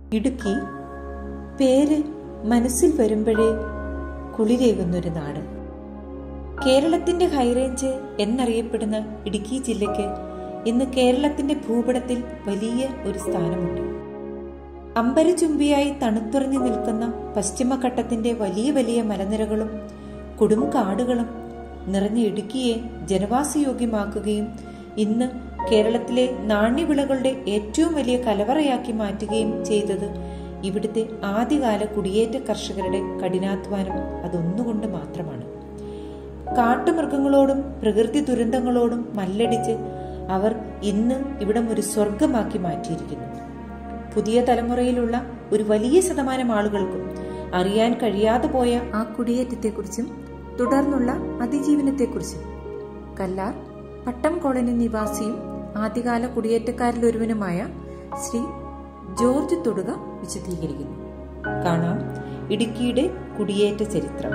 ഇടുക്കി പേര് മനസ്സിൽ വരുമ്പോഴേ കുളിരേകുന്നൊരു നാട് കേരളത്തിന്റെ ഹൈറേഞ്ച് എന്നറിയപ്പെടുന്ന ഇടുക്കി ജില്ലയ്ക്ക് ഇന്ന് കേരളത്തിന്റെ ഭൂപടത്തിൽ വലിയ ഒരു സ്ഥാനമുണ്ട് അമ്പരചുംബിയായി തണുത്തുറഞ്ഞു നിൽക്കുന്ന പശ്ചിമഘട്ടത്തിന്റെ വലിയ വലിയ മലനിരകളും കൊടും കാടുകളും നിറഞ്ഞ ഇടുക്കിയെ ജനവാസയോഗ്യമാക്കുകയും ഇന്ന് കേരളത്തിലെ നാണ്യവിളകളുടെ ഏറ്റവും വലിയ കലവറയാക്കി മാറ്റുകയും ചെയ്തത് ഇവിടുത്തെ ആദ്യകാല കുടിയേറ്റ കർഷകരുടെ കഠിനാധ്വാനം അതൊന്നുകൊണ്ട് മാത്രമാണ് കാട്ടുമൃഗങ്ങളോടും പ്രകൃതി ദുരന്തങ്ങളോടും മല്ലടിച്ച് അവർ ഇന്ന് ഇവിടം ഒരു സ്വർഗമാക്കി മാറ്റിയിരിക്കുന്നു പുതിയ തലമുറയിലുള്ള ഒരു വലിയ ശതമാനം ആളുകൾക്കും അറിയാൻ കഴിയാതെ പോയ ആ കുടിയേറ്റത്തെക്കുറിച്ചും തുടർന്നുള്ള അതിജീവനത്തെക്കുറിച്ചും കല്ലാർ പട്ടം കോളനി നിവാസിയും ആദ്യകാല കുടിയേറ്റക്കാരിലൊരുവനുമായ ശ്രീ ജോർജ് തൊടുക വിശദീകരിക്കുന്നു കാണാം ഇടുക്കിയുടെ കുടിയേറ്റ ചരിത്രം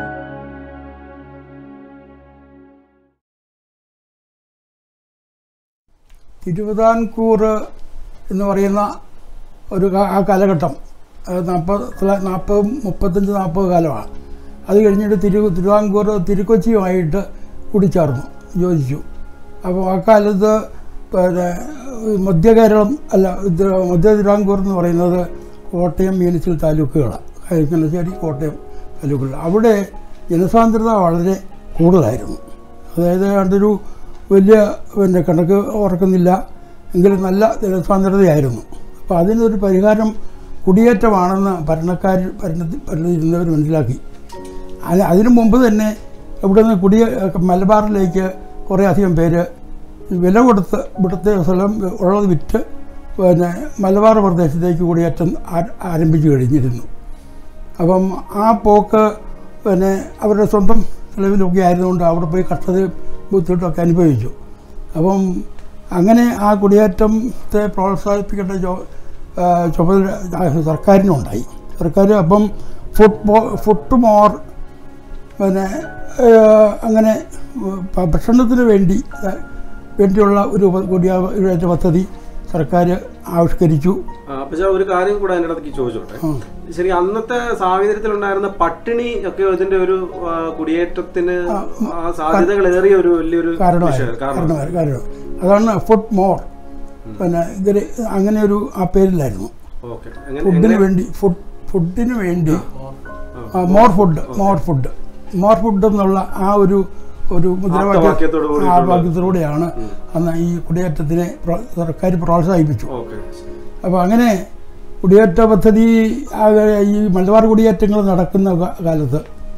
തിരുവിതാംകൂർ എന്ന് പറയുന്ന ഒരു കാ- ആ കാലഘട്ടം നാൽപ്പത് നാൽപ്പത് മുപ്പത്തഞ്ച് നാൽപ്പത് കാലമാണ് അത് കഴിഞ്ഞിട്ട് തിരു തിരുവിതാംകൂർ തിരുക്കൊച്ചിയുമായിട്ട് കൂടിച്ചേർന്നു യോജിച്ചു അപ്പോൾ ആ കാലത്ത് പിന്നെ മധ്യ കേരളം അല്ല ഇത് മധ്യ തിരുവിതാംകൂർ എന്ന് പറയുന്നത് കോട്ടയം മീനച്ചിൽ താലൂക്കുകളാണ് കരിക്കനശ്ശേരി കോട്ടയം താലൂക്കുകൾ അവിടെ ജനസാന്ദ്രത വളരെ കൂടുതലായിരുന്നു അതായത് ഏതാണ്ടൊരു വലിയ പിന്നെ കണക്ക് ഓർക്കുന്നില്ല എങ്കിലും നല്ല ജനസാന്ദ്രതയായിരുന്നു അപ്പോൾ അതിനൊരു പരിഹാരം കുടിയേറ്റമാണെന്ന് ഭരണക്കാർ ഭരണത്തിൽ ഭരണത്തിരുന്നവർ മനസ്സിലാക്കി അത് അതിനു മുമ്പ് തന്നെ ഇവിടെ നിന്ന് കുടിയ മലബാറിലേക്ക് കുറേ അധികം പേര് വില കൊടുത്ത് ഇവിടുത്തെ സ്ഥലം ഉള്ളത് വിറ്റ് പിന്നെ മലബാർ പ്രദേശത്തേക്ക് കുടിയേറ്റം ആ- ആരംഭിച്ചു കഴിഞ്ഞിരുന്നു അപ്പം ആ പോക്ക് പിന്നെ അവരുടെ സ്വന്തം ചെലവിലൊക്കെ ആയതുകൊണ്ട് അവിടെ പോയി കഷ്ടതയും ബുദ്ധിമുട്ടൊക്കെ അനുഭവിച്ചു അപ്പം അങ്ങനെ ആ കുടിയേറ്റത്തെ പ്രോത്സാഹിപ്പിക്കേണ്ട ചോ ആ, ചുമതല സർക്കാരിനുണ്ടായി സർക്കാർ അപ്പം ഫുട് ഫുട്ട് മോർ പിന്നെ ആ, അങ്ങനെ ഭ- ഭക്ഷണത്തിന് വേണ്ടി ആ, വേണ്ടിയുള്ള ഒരു ഉപ- കുടിയേറ്റ പദ്ധതി സർക്കാർ ആവിഷ്കരിച്ചു പക്ഷെ ഒരു കാര്യം കൂടെ അതിൻ്റെ ഇടയ്ക്ക് ചോദിച്ചോട്ടെ ആ. ശരി അന്നത്തെ സാഹചര്യത്തിലുണ്ടായിരുന്ന പട്ടിണി ഒക്കെ ഇതിന്റെ ഒരു ആ, കുടിയേറ്റത്തിന് ആ, സാധ്യതകൾ ഏറിയ ഒരു വലിയൊരു കാരണമായി വിഷയം കാരണം കാരണമായി കാരണം അതാണ് ഫുഡ് മോർ പിന്നെ ഇതിൽ അങ്ങനെ ഒരു ആ പേരിലായിരുന്നു ഓക്കെ എങ്ങനെ ഫുഡിന് വേണ്ടി ഫുഡ് ഫുഡിന് വേണ്ടി more food more food more food എന്നുള്ള ആ ഒരു ഒരു ആപ്തവാക്യത്തോട് മുദ്രാവാക്യ ആ വാക്യത്തിലൂടെയാണ് അന്ന് ഈ കുടിയേറ്റത്തിനെ പ്ര- സർക്കാർ പ്രോത്സാഹിപ്പിച്ചു ഓക്കെ അപ്പോൾ അങ്ങനെ കുടിയേറ്റ പദ്ധതി ആകെ ഈ മലബാർ കുടിയേറ്റങ്ങൾ നടക്കുന്ന കാ- കാലത്ത്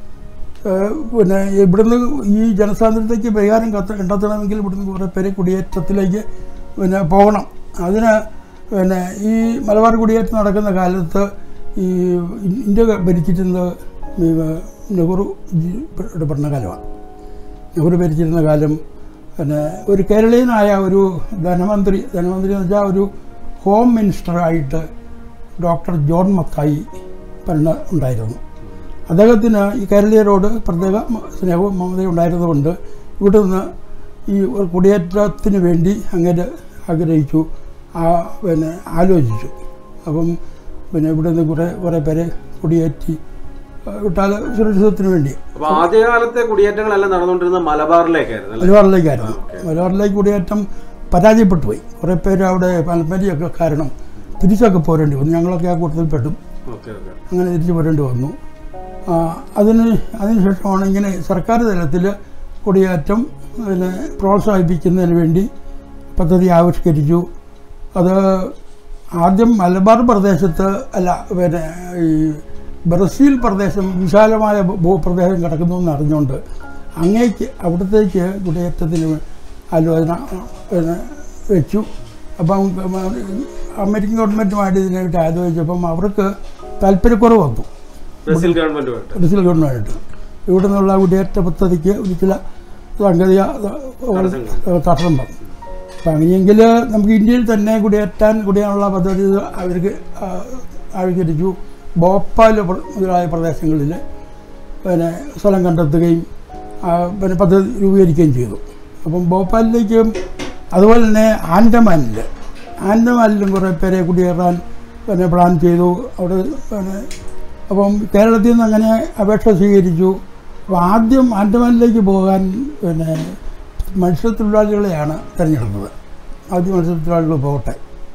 ഏഹ് പിന്നെ ഇവിടുന്ന് ഈ ജനസാന്ദ്രതയ്ക്ക് പരിഹാരം കത്ത് കണ്ടെത്തണമെങ്കിൽ ഇവിടുന്ന് കുറേ പേര് കുടിയേറ്റത്തിലേക്ക് പിന്നെ പോകണം അതിന് പിന്നെ ഈ മലബാർ കുടിയേറ്റം നടക്കുന്ന കാലത്ത് ഈ ഇന്ത്യ ഭരിച്ചിരുന്നത് ഈ നെഹ്റു ജി- യുടെ ഭരണകാലമാണ് നെഹ്റു ഭരിച്ചിരുന്ന കാലം പിന്നെ ഒരു കേരളീയനായ ഒരു ധനമന്ത്രി ധനമന്ത്രി എന്ന് വെച്ചാൽ ഒരു ഹോം മിനിസ്റ്ററായിട്ട് ഡോക്ടർ ജോൺ മത്തായി ഭരണ ഉണ്ടായിരുന്നു അദ്ദേഹത്തിന് ഈ കേരളീയരോട് പ്രത്യേക മ- സ്നേഹവും മമതയും ഉണ്ടായിരുന്നതുകൊണ്ട് ഇവിടെ നിന്ന് ഈ ഒരു കുടിയേറ്റത്തിന് വേണ്ടി അങ്ങനെ ആഗ്രഹിച്ചു ആ പിന്നെ ആലോചിച്ചു അപ്പം പിന്നെ ഇവിടെ നിന്ന് കുറേ കുറേ പേരെ കുടിയേറ്റി ആ, വിട്ടാൽ സുരക്ഷിതത്തിന് വേണ്ടി അപ്പൊ ആദ്യകാലത്തെ കുടിയേറ്റങ്ങളെല്ലാം നടന്നുകൊണ്ടിരുന്നത് മലബാറിലേക്കായിരുന്നു അല്ലേ മലബാറിലേക്കായിരുന്നു മലബാറിലേക്ക് കുടിയേറ്റം പരാജയപ്പെട്ടു പോയി കുറേ പേര് അവിടെ പലമരിയൊക്കെ കാരണം തിരിച്ചൊക്കെ പോരേണ്ടി വന്നു ഞങ്ങളൊക്കെ ആ കൂട്ടത്തിൽ പെട്ടു ഓക്കെ ഓക്കെ അങ്ങനെ തിരിച്ചു പോരേണ്ടി വന്നു ആ, അതിന് അതിനുശേഷമാണ് ഇങ്ങനെ സർക്കാർ തലത്തിൽ കുടിയേറ്റം പിന്നെ പ്രോത്സാഹിപ്പിക്കുന്നതിന് വേണ്ടി പദ്ധതി ആവിഷ്കരിച്ചു അത് ആദ്യം മലബാർ പ്രദേശത്ത് അല്ല പിന്നെ ഈ ബ്രസീൽ പ്രദേശം വിശാലമായ ഭൂ- ഭൂപ്രദേശം കിടക്കുന്നു എന്ന് അറിഞ്ഞുകൊണ്ട് അങ്ങേക്ക് അവിടത്തേക്ക് കുടിയേറ്റത്തിന് ആലോചന പിന്നെ വെച്ചു അപ്പം അമേരിക്കൻ ഗവൺമെൻറ്റുമായിട്ട് ഇതിനായിട്ട് ആലോചിച്ചപ്പം അവർക്ക് താല്പര്യക്കുറവ് വന്നു ബ്രസീൽ ഗവൺമെന്റുമായിട്ട് ബ്രസീൽ ഗവൺമെൻറ് ഇവിടെ നിന്നുള്ള കുടിയേറ്റ പദ്ധതിക്ക് ഒരു ചില സാങ്കേതിക ഏഹ്, തടസ്സം വന്നു അപ്പം അങ്ങനെയെങ്കിൽ നമുക്ക് ഇന്ത്യയിൽ തന്നെ കുടിയേറ്റാൻ കുടിയാനുള്ള പദ്ധതി അവർക്ക് ആ, ആവിഷ്കരിച്ചു ഭോപ്പാൽ പ്ര- മുതലായ പ്രദേശങ്ങളിൽ പിന്നെ സ്ഥലം കണ്ടെത്തുകയും ആ, പിന്നെ പദ്ധതി രൂപീകരിക്കുകയും ചെയ്തു അപ്പം ഭോപ്പാലിലേക്കും അതുപോലെ തന്നെ ആൻഡമാനിൽ ആൻഡമാനിലും കുറേ പേരെ കുടിയേറാൻ പിന്നെ പ്ലാൻ ചെയ്തു അവിടെ പിന്നെ അപ്പം കേരളത്തിൽ നിന്ന് അങ്ങനെ അപേക്ഷ സ്വീകരിച്ചു അപ്പോൾ ആദ്യം ആൻഡമാനിലേക്ക് പോകാൻ പിന്നെ മത്സ്യത്തൊഴിലാളികളെയാണ് തിരഞ്ഞെടുത്തത് ആദ്യം മത്സ്യത്തൊഴിലാളികൾ പോകട്ടെ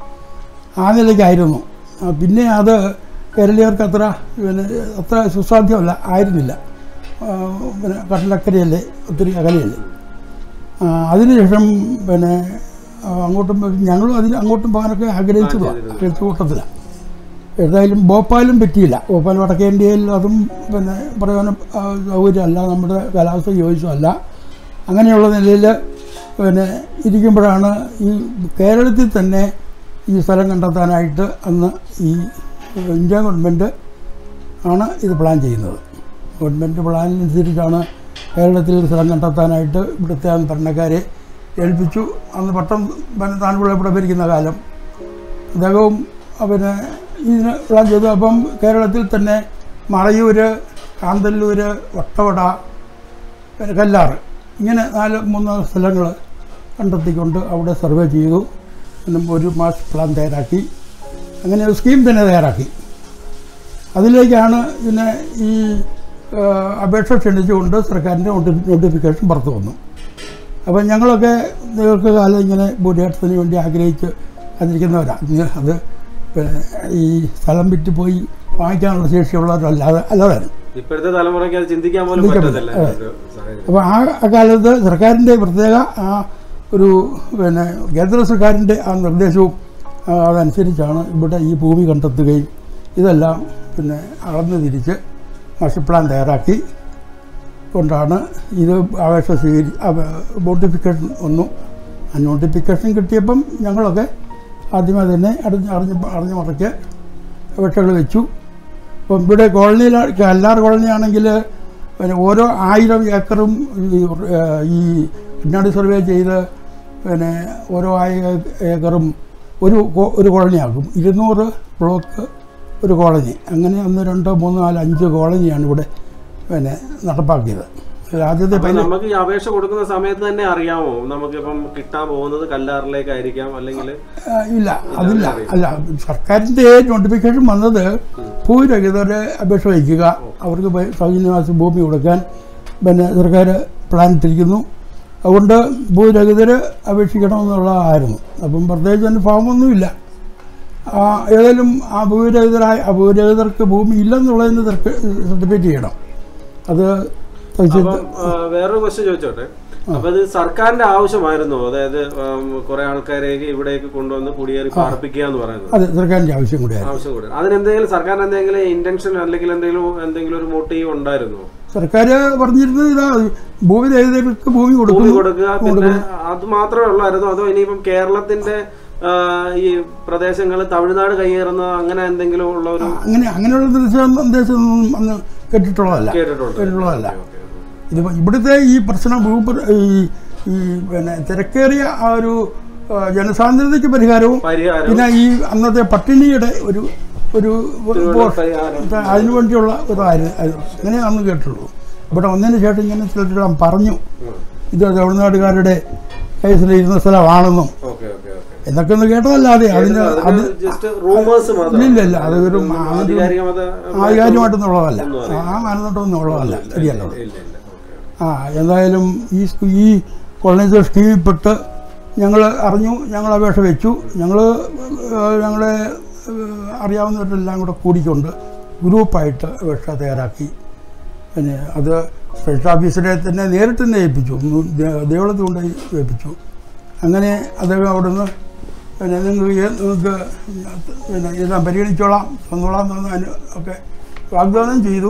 ആ നിലയ്ക്കായിരുന്നു ആ, പിന്നെ അത് കേരളീയർക്ക് അത്ര പിന്നെ അത്ര സുസാധ്യമല്ല ആയിരുന്നില്ല ആ, പിന്നെ കടലക്കരയല്ലേ ഒത്തിരി അകലെയല്ലേ ആ, അതിനുശേഷം പിന്നെ ആ, അങ്ങോട്ടും ഞങ്ങളും അതിന് അങ്ങോട്ടും പോകാനൊക്കെ ആഗ്രഹിച്ചു ആഗ്രഹിച്ച കൂട്ടത്തിലാണ് ഏതായാലും ഭോപ്പാലും പറ്റിയില്ല ഭോപ്പാൽ വടക്കേ ഇന്ത്യയിൽ അതും പിന്നെ പറയാൻ ആ, സൗകര്യമല്ല നമ്മുടെ കാലാവസ്ഥ യോജിച്ചതല്ല അങ്ങനെയുള്ള നിലയിൽ പിന്നെ ഇരിക്കുമ്പോഴാണ് ഈ കേരളത്തിൽ തന്നെ ഈ സ്ഥലം കണ്ടെത്താനായിട്ട് അന്ന് ഈ ഇന്ത്യ ഗവൺമെൻറ് ആണ് ഇത് പ്ലാൻ ചെയ്യുന്നത് ഗവൺമെൻറ് പ്ലാനിനനുസരിച്ചാണ് കേരളത്തിൽ സ്ഥലം കണ്ടെത്താനായിട്ട് ഇവിടുത്തെ ആ ഭരണക്കാരെ ഏൽപ്പിച്ചു അന്ന് പട്ടം പിന്നെ താൻപിള്ള ഇവിടെ ഭരിക്കുന്ന കാലം അദ്ദേഹവും പിന്നെ ഇതിന് പ്ലാൻ ചെയ്തു അപ്പം കേരളത്തിൽ തന്നെ മറയൂര് കാന്തല്ലൂര് വട്ടവട പിന്നെ കല്ലാറ് ഇങ്ങനെ നാല് മൂന്ന് സ്ഥലങ്ങൾ കണ്ടെത്തിക്കൊണ്ട് അവിടെ സർവേ ചെയ്തു പിന്നെ ഒരു മാസ് പ്ലാൻ തയ്യാറാക്കി അങ്ങനെ ഒരു സ്കീം തന്നെ തയ്യാറാക്കി അതിലേക്കാണ് പിന്നെ ഈ ആ, അപേക്ഷ ക്ഷണിച്ചുകൊണ്ട് സർക്കാരിൻ്റെ നോട്ടിഫിക്കേഷൻ പുറത്തു വന്നു അപ്പം ഞങ്ങളൊക്കെ ദീർഘകാലം ഇങ്ങനെ ഭൂരിപക്ഷത്തിന് വേണ്ടി ആഗ്രഹിച്ച് അതിരിക്കുന്നവരാണ് ഇന്ന് അത് പിന്നെ ഈ സ്ഥലം വിറ്റ് പോയി വാങ്ങിക്കാനുള്ള ശേഷിയുള്ളവരല്ലാതെ അല്ലാതെ ഇപ്പോഴത്തെ തലമുറയ്ക്ക് അത് ചിന്തിക്കാൻ പോലും ചിന്തിക്കാൻ പറ്റത്തില്ല പറ്റില്ല. ഒരു സാഹചര്യം. അപ്പോൾ ആ അക്കാലത്ത് സർക്കാരിൻ്റെ പ്രത്യേക ആ ഒരു പിന്നെ കേന്ദ്ര സർക്കാരിൻ്റെ ആ നിർദ്ദേശവും ആ, അതനുസരിച്ചാണ് ഇവിടെ ഈ ഭൂമി കണ്ടെത്തുകയും ഇതെല്ലാം പിന്നെ അളന്ന് തിരിച്ച് മാസ്റ്റർ പ്ലാൻ തയ്യാറാക്കി കൊണ്ടാണ് ഇത് അപേക്ഷ സ്വീകരി നോട്ടിഫിക്കേഷൻ വന്നു ആ നോട്ടിഫിക്കേഷൻ കിട്ടിയപ്പം ഞങ്ങളൊക്കെ ആദ്യമേ തന്നെ അറിഞ്ഞ് അറിഞ്ഞ് അറിഞ്ഞ് മുറയ്ക്ക് അപേക്ഷകൾ വെച്ചു അപ്പം ഇവിടെ കോളനിയിൽ കല്ലാർ കോളനി ആണെങ്കിൽ പിന്നെ ഓരോ ആയിരം ഏക്കറും ഈ ഏഹ്, ഈ പിന്നാടി സർവേ ചെയ്ത് പിന്നെ ഓരോ ആയിരം ഏക്കറും ഒരു കോ- ഒരു കോളനിയാക്കും ഇരുന്നൂറ് ബ്ലോക്ക് ഒരു കോളനി അങ്ങനെ ഒന്ന് രണ്ട് മൂന്ന് നാല് അഞ്ച് കോളനിയാണ് ഇവിടെ പിന്നെ നടപ്പാക്കിയത് ഇത് ആദ്യത്തെ അപ്പൊ പതിന നമുക്ക് ഈ അപേക്ഷ കൊടുക്കുന്ന സമയത്ത് തന്നെ അറിയാമോ നമുക്കിപ്പം കിട്ടാൻ പോകുന്നത് കല്ലാറിലേക്കായിരിക്കാം അല്ലെങ്കിൽ ആ, ഇല്ല അതില്ല അല്ല സർക്കാരിൻ്റെ നോട്ടിഫിക്കേഷൻ വന്നത് ഭൂരഹിതരെ അപേക്ഷ വയ്ക്കുക അവർക്ക് പ- സൗജന്യവാസ ഭൂമി കൊടുക്കാൻ പിന്നെ സർക്കാർ പ്ലാൻ ഇട്ടിരിക്കുന്നു അതുകൊണ്ട് ഭൂരഹിതർ അപേക്ഷിക്കണമെന്നുള്ളതായിരുന്നു അപ്പം പ്രത്യേകിച്ച് അതിന് ഫോമൊന്നുമില്ല ആ, ഏതായാലും ആ ഭൂരഹിതരായ ആ ഭൂരഹിതർക്ക് ഭൂമി ഇല്ലെന്നുള്ളതിന് സർട്ടിഫിക്കറ്റ് ചെയ്യണം അത് തീർച്ചയായിട്ടും അപ്പം ആ, വേറൊരു ക്വസ്റ്റ്യൻ ചോദിച്ചോട്ടെ അപ്പൊ ഇത് സർക്കാരിന്റെ ആവശ്യമായിരുന്നു അതായത് കുറെ ആൾക്കാരെ ഇവിടേക്ക് കൊണ്ടുവന്ന് കുടിയേറി പാർപ്പിക്കുക എന്ന് പറയുന്നത് അതെ സർക്കാരിൻ്റെ ആവശ്യം കൂടിയായിരുന്നു ആവശ്യം കൂടെ അതിനെന്തെങ്കിലും സർക്കാരിന് എന്തെങ്കിലും ഇന്റൻഷൻ അല്ലെങ്കിൽ എന്തെങ്കിലും എന്തെങ്കിലും ഒരു മോട്ടീവ് ഉണ്ടായിരുന്നോ സർക്കാർ പറഞ്ഞിരുന്നത് ഇതാ ഭൂമി രഹിതർക്ക് ഭൂമി ഭൂമി കൊടുക്കുന്നു കൊടുക്കുക പിന്നെ അത് മാത്രമേ ഉള്ളായിരുന്നു അതോ ഇനിയിപ്പം കേരളത്തിന്റെ ആ, ഈ പ്രദേശങ്ങൾ തമിഴ്നാട് കൈയേറുന്ന അങ്ങനെ എന്തെങ്കിലും ഉള്ള ഒരു അങ്ങനെ അങ്ങനെയുള്ള നിർദ്ദേശം നിർദ്ദേശമൊന്നും അന്ന് കേട്ടിട്ടുള്ളതല്ല കേട്ടിട്ടുണ്ട് കേട്ടിട്ടുള്ളതല്ല ഇത് ഇവിടുത്തെ ഈ പ്രശ്നം ഭൂപ്ര- ഈ ഈ പിന്നെ തിരക്കേറിയ ആ ഒരു ആ, ജനസാന്ദ്രതയ്ക്ക് പരിഹാരവും പരിഹാരം പിന്നെ ഈ അന്നത്തെ പട്ടിണിയുടെ ഒരു ഒരു പോഷ് പരിഹാരം അതിനു വേണ്ടിയുള്ള ഒരു ആര്- അത് അങ്ങനെ അന്ന് കേട്ടുള്ളൂ ഇവിടെ വന്നതിന് ശേഷം ഇങ്ങനെ ചിലരെല്ലാം പറഞ്ഞു ഇത് തമിഴ്നാടുകാരുടെ കൈസിലിരുന്ന സ്ഥലമാണെന്നും ഓക്കെ ഓക്കെ ഓക്കെ എന്നൊക്കെ ഒന്ന് കേട്ടതല്ലാതെ അതിന് അത് ജസ്റ്റ് റൂമേഴ്സ് മാത്രം ഇല്ല ഇല്ല അത് ഒരു ആ- ഒരു ആധികാരികമത ആധികാരികമായിട്ടൊന്നുള്ളതല്ല ആ മാനദണ്ഡമൊന്നും ഉള്ളതല്ല ശരിയല്ല ഇല്ല ഇല്ല ഓക്കെ ആ എന്തായാലും ഈ സ്കൂ- ഈ കോളനൈസർ സ്കീമിൽപ്പെട്ട് ഞങ്ങൾ അറിഞ്ഞു ഞങ്ങൾ അപേക്ഷ വെച്ചു ഞങ്ങൾ ഞങ്ങളെ ഏഹ്, അറിയാവുന്നവരെല്ലാം കൂടെ കൂടിക്കൊണ്ട് ഗ്രൂപ്പായിട്ട് അപേക്ഷ തയ്യാറാക്കി പിന്നെ അത് സ്പെഷ്യൽ ഓഫീസറെ തന്നെ നേരിട്ട് തന്നെ ഏൽപ്പിച്ചു ഒന്നും ദേ- ദേവളത്ത് കൊണ്ട് ഏൽപ്പിച്ചു അങ്ങനെ അദ്ദേഹം അവിടുന്ന് പിന്നെ നിങ്ങൾക്ക് ഏ- നിങ്ങൾക്ക് പിന്നെ എല്ലാം പരിഗണിച്ചോളാം തന്നോളാം എന്ന് അതിന് ഒക്കെ വാഗ്ദാനം ചെയ്തു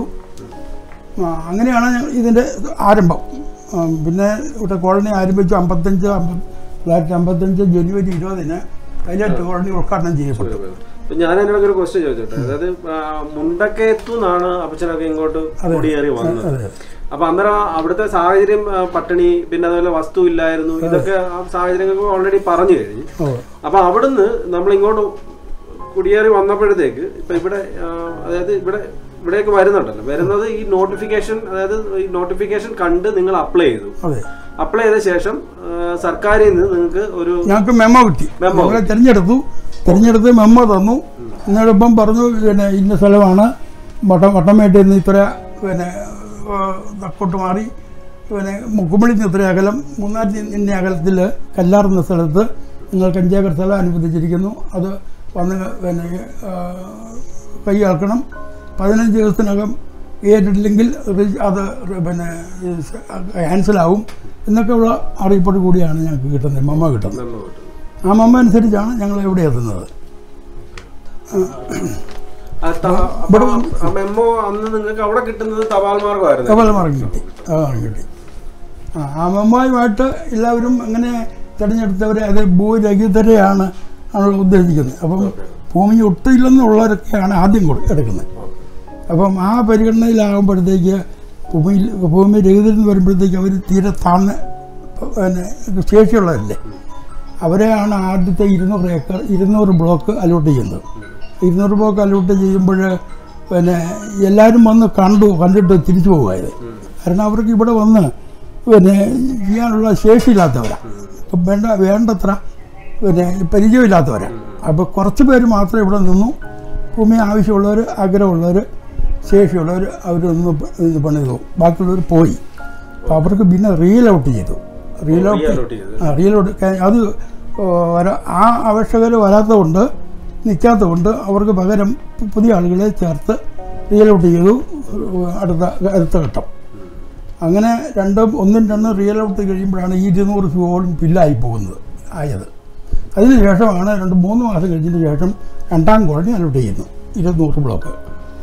ആ, അങ്ങനെയാണ് ഞങ്ങൾ ഇതിൻ്റെ ആരംഭം ആ, പിന്നെ ഇവിടെ കോളനി ആരംഭിച്ചു അമ്പത്തഞ്ച് അമ്പത് തൊള്ളായിരത്തി അമ്പത്തഞ്ച് ജനുവരി ഇരുപതിന് പൈലറ്റ് കോളനി ഉദ്ഘാടനം ചെയ്യപ്പെട്ടു അപ്പൊ ഞാൻ അതിനൊക്കെ ഒരു ക്വസ്റ്റ്യൻ ചോദിച്ചോട്ടെ അതായത് ആ, മുണ്ടക്കയത്തു നിന്നാണ് അപ്പച്ചനൊക്കെ ഇങ്ങോട്ട് കുടിയേറി വന്നത് അതെ അപ്പൊ അന്നേരം അവിടുത്തെ സാഹചര്യം ആ, പട്ടിണി പിന്നെ അതുപോലെ വസ്തു ഇല്ലായിരുന്നു ഇതൊക്കെ ആ സാഹചര്യങ്ങൾക്ക് ഓൾറെഡി പറഞ്ഞു കഴിഞ്ഞു ഓ അപ്പൊ അവിടുന്ന് നമ്മൾ ഇങ്ങോട്ട് കുടിയേറി വന്നപ്പോഴത്തേക്ക് ഇപ്പൊ ഇവിടെ ആ, അതായത് ഇവിടെ ഇവിടേക്ക് വരുന്നുണ്ടല്ലോ വരുന്നത് ഈ നോട്ടിഫിക്കേഷൻ അതായത് ഈ നോട്ടിഫിക്കേഷൻ കണ്ട് നിങ്ങൾ അപ്ലൈ ചെയ്തു അതെ അപ്ലൈ ചെയ്ത ശേഷം ആ, സർക്കാരിൽ നിന്ന് നിങ്ങൾക്ക് ഒരു ഞങ്ങൾക്ക് മെമ്മോ കിട്ടി മെമ്മോ ഞങ്ങളെ തിരഞ്ഞെടുത്തു തിരഞ്ഞെടുത്ത് മെമ്മോ തന്നു എന്നിട്ടിപ്പം പറഞ്ഞു പിന്നെ ഇന്ന സ്ഥലമാണ് വട്ടം വട്ടമേട്ടിൽ നിന്ന് ഇത്ര പിന്നെ ആ, തെക്കോട്ട് മാറി പിന്നെ മുക്കുമ്പളിൽ നിന്ന് ഇത്ര അകലം മൂന്നാറ്റി ഇന്ന അകലത്തിൽ കല്ലാറുന്ന സ്ഥലത്ത് നിങ്ങൾക്ക് അഞ്ചേക്കർ സ്ഥലം അനുവദിച്ചിരിക്കുന്നു അത് വന്ന് പിന്നെ ആ, കൈയാക്കണം പതിനഞ്ച് ദിവസത്തിനകം ഏറ്റിട്ടില്ലെങ്കിൽ റി- അത് പിന്നെ ക്യാൻസലാവും എന്നൊക്കെയുള്ള അറിയിപ്പോട് കൂടിയാണ് ഞങ്ങൾക്ക് കിട്ടുന്നത് മമ്മ കിട്ടുന്നത് മെമ്മോ കിട്ടുന്നു ആ മമ്മ അനുസരിച്ചാണ് ഞങ്ങൾ ഇവിടെ എത്തുന്നത് ആ ത- അപ്പൊ ആ മെമ്മോ അന്ന് നിങ്ങൾക്ക് അവിടെ കിട്ടുന്നത് തപാൽ മാർഗമായിരുന്നു കവല മാർഗം കിട്ടി ആ മാർഗം കിട്ടി ആ ആ മമ്മയുമായിട്ട് എല്ലാവരും അങ്ങനെ തിരഞ്ഞെടുത്തവരെ അത് ഭൂരഹിതരെയാണ് ആണ് ഉദ്ദേശിക്കുന്നത് അപ്പം ഭൂമി ഒട്ടില്ലെന്നുള്ളവരൊക്കെയാണ് ആദ്യം കൊടു- എടുക്കുന്നത് അപ്പം ആ പരിഗണനയിലാകുമ്പോഴത്തേക്ക് ഭൂമിയിൽ ഭൂമി രഹിതരെന്ന് വരുമ്പോഴത്തേക്ക് അവർ തീരെ താഴ്ന്ന പിന്നെ ശേഷിയുള്ളവരല്ലേ അവരെയാണ് ആദ്യത്തെ ഇരുന്നൂറ് ഏക്കർ ഇരുന്നൂറ് ബ്ലോക്ക് അലോട്ട് ചെയ്യുന്നത് ഇരുന്നൂറ് ബ്ലോക്ക് അലോട്ട് ചെയ്യുമ്പോൾ പിന്നെ എല്ലാവരും വന്ന് കണ്ടു കണ്ടിട്ട് തിരിച്ചു പോകുമായത് കാരണം അവർക്ക് ഇവിടെ വന്ന് പിന്നെ ചെയ്യാനുള്ള ശേഷിയില്ലാത്തവരാണ് ഇപ്പം വേണ്ട വേണ്ടത്ര പിന്നെ പരിചയമില്ലാത്തവരാണ് അപ്പോൾ കുറച്ച് പേര് മാത്രമേ ഇവിടെ നിന്നു ഭൂമി ആവശ്യമുള്ളവർ ആഗ്രഹമുള്ളവർ ശേഷിയുള്ളവർ അവരൊന്ന് ഇത് പണിതു ബാക്കിയുള്ളവർ പോയി അപ്പോൾ അവർക്ക് പിന്നെ റീൽ ഔട്ട് ചെയ്തു റീൽ ഔട്ട് Re-allot ചെയ്തു. ആ റീൽ ഔട്ട് ക- അത് ഓ, വര- ആ അപേക്ഷകർ വരാത്തതുകൊണ്ട് നിൽക്കാത്തതുകൊണ്ട് അവർക്ക് പകരം പു- പുതിയ ആളുകളെ ചേർത്ത് റിയൽ ഔട്ട് ചെയ്തു അടുത്ത അടുത്ത ഘട്ടം അങ്ങനെ രണ്ടും ഒന്നും രണ്ടും റിയൽ ഔട്ട് കഴിയുമ്പോഴാണ് ഈ ഇരുന്നൂറ് രൂപയോളം ബില്ലായി പോകുന്നത് ആയത് അതിന് ശേഷമാണ് രണ്ട് മൂന്ന് മാസം കഴിഞ്ഞതിന് ശേഷം രണ്ടാം കോളനി അലോട്ട് ചെയ്യുന്നു ഇരുന്നൂറ് ബ്ലോക്ക്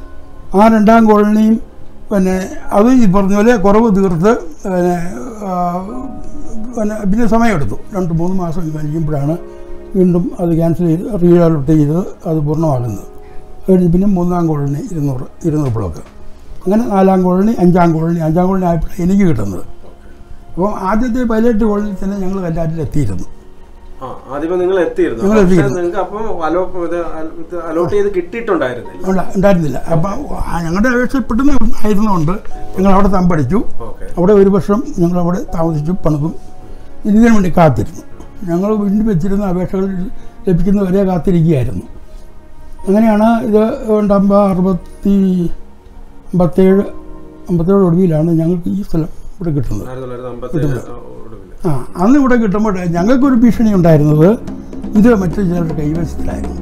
ആ രണ്ടാം കോളനിയും പിന്നെ അത് ഈ പറഞ്ഞ പോലെ കുറവ് തീർത്ത് പിന്നെ ആ, പിന്നെ പിന്നെ സമയമെടുത്തു രണ്ട് മൂന്ന് മാസം കഴിയുമ്പോഴാണ് വീണ്ടും അത് ക്യാൻസൽ ചെയ്ത് റീഅലോട്ട് ചെയ്ത് അത് പൂർണ്ണമാകുന്നത് കഴിഞ്ഞ് പിന്നെ മൂന്നാം കോളനി ഇരുന്നൂറ് ഇരുന്നൂറ് ബ്ലോക്ക് അങ്ങനെ നാലാം കോളനി അഞ്ചാം കോളനി അഞ്ചാം കോളനി ആയപ്പോഴാണ് എനിക്ക് കിട്ടുന്നത് അപ്പോൾ ആദ്യത്തെ പൈലറ്റ് കോളനിയിൽ തന്നെ ഞങ്ങൾ കല്ലാറ്റിൽ എത്തിയിരുന്നു ആ ആദ്യമേ നിങ്ങൾ എത്തിയിരുന്നു ഞങ്ങൾ പക്ഷേ എത്തിയിരുന്നു. നിങ്ങൾക്ക് അപ്പം അലോ ഇത് അൽ- ഇത് അലോട്ട് ചെയ്ത് കിട്ടിയിട്ടുണ്ടായിരുന്നില്ല ഉണ്ട- ഉണ്ടായിരുന്നില്ല അപ്പം ഞങ്ങളുടെ അപേക്ഷ പെട്ടെന്ന് ആയിരുന്നുകൊണ്ട് ഞങ്ങൾ അവിടെ തമ്പടിച്ചു ഓക്കെ അവിടെ ഒരു വർഷം ഞങ്ങൾ അവിടെ താമസിച്ചു പണിതും ഇതിനു വേണ്ടി കാത്തിരുന്നു ഞങ്ങൾ വീണ്ടും വെച്ചിരുന്ന അപേക്ഷകൾ ലഭിക്കുന്നവരെ കാത്തിരിക്കുകയായിരുന്നു അങ്ങനെയാണ് ഇത് ഉണ്ടാകുമ്പോൾ അറുപത്തി അമ്പത്തേഴ് അമ്പത്തേഴ് ഒടുവിലാണ് ഞങ്ങൾക്ക് ഈ സ്ഥലം ഇവിടെ കിട്ടുന്നത് ആയിരത്തി തൊള്ളായിരത്തി അമ്പത്തേഴ് ഒടുവിൽ ആ അന്ന് ഇവിടെ കിട്ടുമ്പോൾ ഞങ്ങൾക്കൊരു ഭീഷണി ഉണ്ടായിരുന്നത് ഇത് മറ്റു ചിലരുടെ കൈവശത്തിലായിരുന്നു